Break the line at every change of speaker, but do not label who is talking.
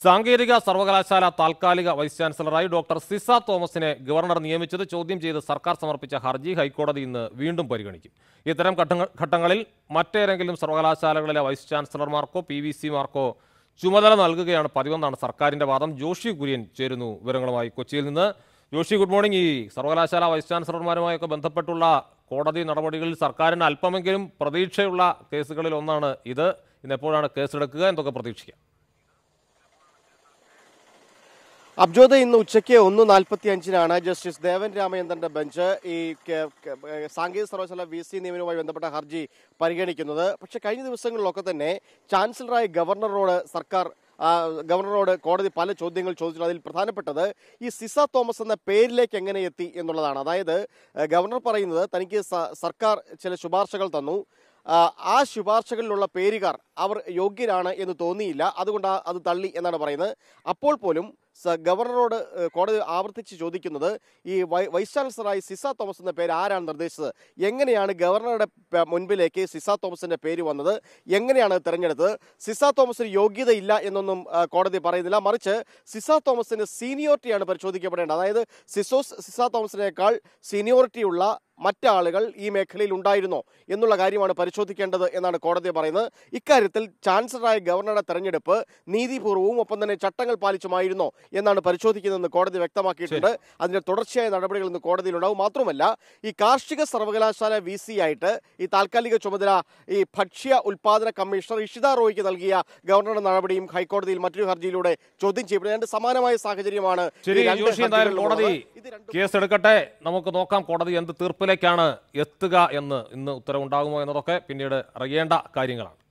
സാങ്കേതിക സർവകലാശാല താൽക്കാലിക വൈസ് ചാൻസലറായി ഡോക്ടർ സിസ തോമസിനെ ഗവർണർ നിയമിച്ചത് ചോദ്യം ചെയ്ത് സർക്കാർ സമർപ്പിച്ച ഹർജി ഹൈക്കോടതി ഇന്ന് വീണ്ടും പരിഗണിക്കും ഇത്തരം ഘട്ടങ്ങ- ഘട്ടങ്ങളിൽ മറ്റേതെങ്കിലും സർവകലാശാലകളിലെ വൈസ് ചാൻസലർമാർക്കോ പി വി സിമാർക്കോ ചുമതല നൽകുകയാണ് പതിവെന്നാണ് സർക്കാരിന്റെ വാദം ജോഷി കുര്യൻ ചേരുന്നു വിവരങ്ങളുമായി കൊച്ചിയിൽ നിന്ന് ജോഷി ഗുഡ് മോർണിംഗ് ഈ സർവകലാശാല വൈസ് ചാൻസലർമാരുമായൊക്കെ ബന്ധപ്പെട്ടുള്ള കോടതി നടപടികളിൽ സർക്കാരിന് അല്പമെങ്കിലും പ്രതീക്ഷയുള്ള കേസുകളിൽ ഒന്നാണ് ഇത് ഇന്ന് എപ്പോഴാണ് കേസെടുക്കുക എന്തൊക്കെ പ്രതീക്ഷിക്കാം
അബ്ജോദ ഇന്ന് ഉച്ചയ്ക്ക് ഒന്ന് നാൽപ്പത്തി അഞ്ചിനാണ് ജസ്റ്റിസ് ദേവൻ രാമചന്ദ്രന്റെ ബെഞ്ച് ഈ കെ- കെ- സാങ്കേതിക സർവകലാശാല വി സി നിയമനവുമായി ബന്ധപ്പെട്ട ഹർജി പരിഗണിക്കുന്നത് പക്ഷേ കഴിഞ്ഞ ദിവസങ്ങളിലൊക്കെ തന്നെ ചാൻസലറായ ഗവർണറോട് സർക്കാർ ആ, ഗവർണറോട് കോടതി പല ചോദ്യങ്ങൾ ചോദിച്ചു അതിൽ പ്രധാനപ്പെട്ടത് ഈ സിസ തോമസ് എന്ന പേരിലേക്ക് എങ്ങനെ എത്തി എന്നുള്ളതാണ് അതായത് ഏഹ്, ഗവർണർ പറയുന്നത് തനിക്ക് സ- സർക്കാർ ചില ശുപാർശകൾ തന്നു ആ, ആ ശുപാർശകളിലുള്ള പേരുകാർ അവർ യോഗ്യരാണ് എന്ന് തോന്നിയില്ല അതുകൊണ്ട് ആ- അത് തള്ളി എന്നാണ് പറയുന്നത് അപ്പോൾ പോലും സ- ഗവർണറോട് ഏഹ്, കോടതി ആവർത്തിച്ച് ചോദിക്കുന്നത് ഈ വൈ- വൈസ് ചാൻസലറായി സിസ തോമസ് എന്ന പേര് ആരാണ് നിർദ്ദേശിച്ചത് എങ്ങനെയാണ് ഗവർണറുടെ പ- മുൻപിലേക്ക് സിസ തോമസിന്റെ പേര് വന്നത് എങ്ങനെയാണ് അത് തിരഞ്ഞെടുത്തത് സിസ തോമസിന് യോഗ്യതയില്ല എന്നൊന്നും ആ, കോടതി പറയുന്നില്ല മറിച്ച് സിസ തോമസിന്റെ സീനിയോറിറ്റിയാണ് പരിശോധിക്കപ്പെടേണ്ടത് അതായത് സിസോസ് സിസ തോമസിനേക്കാൾ സീനിയോറിറ്റിയുള്ള മറ്റാളുകൾ ഈ മേഖലയിൽ ഉണ്ടായിരുന്നോ എന്നുള്ള കാര്യമാണ് പരിശോധിക്കേണ്ടത് എന്നാണ് കോടതി പറയുന്നത് ഇക്കാര്യത്തിൽ ചാൻസലറായ ഗവർണറുടെ തെരഞ്ഞെടുപ്പ് നീതിപൂർവവും ഒപ്പം തന്നെ ചട്ടങ്ങൾ പാലിച്ചുമായിരുന്നോ എന്നാണ് പരിശോധിക്കുന്നതെന്ന് കോടതി വ്യക്തമാക്കിയിട്ടുണ്ട് അതിന്റെ തുടർച്ചയായ നടപടികൾ ഇന്ന് കോടതിയിലുണ്ടാവും മാത്രമല്ല ഈ കാർഷിക സർവകലാശാല വി സി ആയിട്ട് ഈ താൽക്കാലിക ചുമതല ഈ ഭക്ഷ്യ ഉൽപാദന കമ്മീഷണർ ഇഷിത റോയ്ക്ക് നൽകിയ ഗവർണറുടെ നടപടിയും ഹൈക്കോടതിയിൽ മറ്റൊരു ഹർജിയിലൂടെ ചോദ്യം ചെയ്യപ്പെടുന്നത് രണ്ട് സമാനമായ സാഹചര്യമാണ് ഈ
ശരി
രണ്ട്
ജോഷി എന്തായാലും
ഹർജികളിലുള്ളത്.
കോടതി
ഇത് രണ്ടും
കേസ് എടുക്കട്ടെ നമുക്ക് നോക്കാം കോടതി എന്ത് തീർപ്പിലേക്കാണ് എത്തുക എന്ന് ഇന്ന് ഉത്തരവുണ്ടാകുമോ എന്നതൊക്കെ പിന്നീട് അറിയേണ്ട കാര്യങ്ങളാണ്